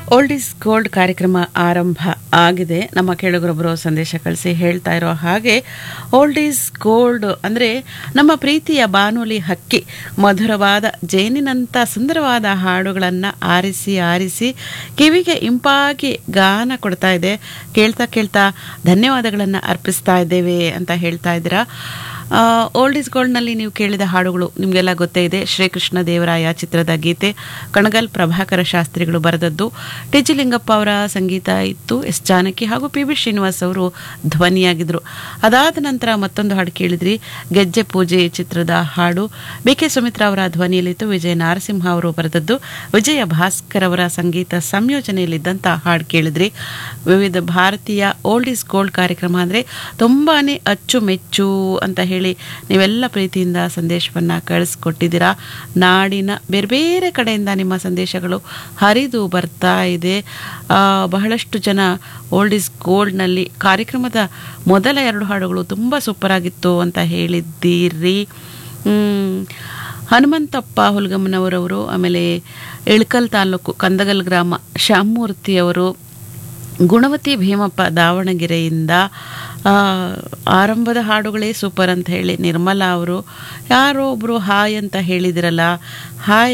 Old is gold ಕಾರ್ಯಕ್ರಮ ಆರಂಭ ಆಗಿದೆ ನಮ್ಮ ಕೇಳುಗರೊಬ್ಬರು ಸಂದೇಶ ಕಳಿಸಿ ಹೇಳ್ತಾ ಇರೋ ಹಾಗೆ ಓಲ್ಡ್ ಈಸ್ ಗೋಲ್ಡ್ ಅಂದರೆ ನಮ್ಮ ಪ್ರೀತಿಯ ಬಾನುಲಿ ಹಕ್ಕಿ ಮಧುರವಾದ ಜೇನಿನಂಥ ಸುಂದರವಾದ ಹಾಡುಗಳನ್ನು ಆರಿಸಿ ಆರಿಸಿ ಕಿವಿಗೆ ಇಂಪಾಗಿ ಗಾನ ಕೊಡ್ತಾ ಇದೆ ಕೇಳ್ತಾ ಕೇಳ್ತಾ ಧನ್ಯವಾದಗಳನ್ನು ಅರ್ಪಿಸ್ತಾ ಇದ್ದೇವೆ ಅಂತ ಹೇಳ್ತಾ ಇದ್ದೀರಾ ಓಲ್ಡ್ ಇಸ್ ಗೋಲ್ಡ್ನಲ್ಲಿ ನೀವು ಕೇಳಿದ ಹಾಡುಗಳು ನಿಮಗೆಲ್ಲ ಗೊತ್ತೇ ಇದೆ ಶ್ರೀಕೃಷ್ಣ ದೇವರಾಯ ಚಿತ್ರದ ಗೀತೆ ಕಣಗಲ್ ಪ್ರಭಾಕರ ಶಾಸ್ತ್ರಿಗಳು ಬರೆದದ್ದು ಟಿ ಜಿ ಲಿಂಗಪ್ಪ ಅವರ ಸಂಗೀತ ಇತ್ತು ಎಸ್ ಜಾನಕಿ ಹಾಗೂ ಪಿ ಬಿ ಶ್ರೀನಿವಾಸ್ ಅವರು ಧ್ವನಿಯಾಗಿದ್ದರು ಅದಾದ ನಂತರ ಮತ್ತೊಂದು ಹಾಡು ಕೇಳಿದ್ರಿ ಗೆಜ್ಜೆ ಪೂಜೆ ಚಿತ್ರದ ಹಾಡು ಬಿ ಕೆ ಸುಮಿತ್ರಾ ಅವರ ಧ್ವನಿಯಲ್ಲಿತ್ತು ವಿಜಯ ನಾರಸಿಂಹ ಅವರು ಬರೆದದ್ದು ವಿಜಯ ಭಾಸ್ಕರ್ ಅವರ ಸಂಗೀತ ಸಂಯೋಜನೆಯಲ್ಲಿದ್ದಂಥ ಹಾಡು ಕೇಳಿದ್ರಿ ವಿವಿಧ ಭಾರತೀಯ ಓಲ್ಡ್ ಇಸ್ ಗೋಲ್ಡ್ ಕಾರ್ಯಕ್ರಮ ಅಂದರೆ ತುಂಬಾ ಅಚ್ಚುಮೆಚ್ಚು ಅಂತ ಹೇಳಿ ನೀವೆಲ್ಲ ಪ್ರೀತಿಯಿಂದ ಸಂದೇಶವನ್ನು ಕಳಿಸ್ಕೊಟ್ಟಿದ್ದೀರಾ ನಾಡಿನ ಬೇರೆ ಬೇರೆ ಕಡೆಯಿಂದ ನಿಮ್ಮ ಸಂದೇಶಗಳು ಹರಿದು ಬರ್ತಾ ಇದೆ ಆ, ಬಹಳಷ್ಟು ಜನ ಓಲ್ಡ್ ಇಸ್ ಗೋಲ್ಡ್ನಲ್ಲಿ ಕಾರ್ಯಕ್ರಮದ ಮೊದಲ ಎರಡು ಹಾಡುಗಳು ತುಂಬ ಸೂಪರ್ ಆಗಿತ್ತು ಅಂತ ಹೇಳಿದ್ದೀರಿ ಹ್ಮ್. ಹನುಮಂತಪ್ಪ ಹುಲ್ಗಮ್ಮನವರವರು ಆಮೇಲೆ ಇಳ್ಕಲ್ ತಾಲೂಕು ಕಂದಗಲ್ ಗ್ರಾಮ ಶ್ಯಾಮಮೂರ್ತಿಯವರು ಗುಣವತಿ ಭೀಮಪ್ಪ ದಾವಣಗೆರೆಯಿಂದ ಆ, ಆರಂಭದ ಹಾಡುಗಳೇ ಸೂಪರ್ ಅಂತ ಹೇಳಿ ನಿರ್ಮಲಾ ಅವರು ಯಾರೋ ಒಬ್ಬರು ಹಾಯ್ ಅಂತ ಹೇಳಿದಿರಲ್ಲ ಹಾಯ್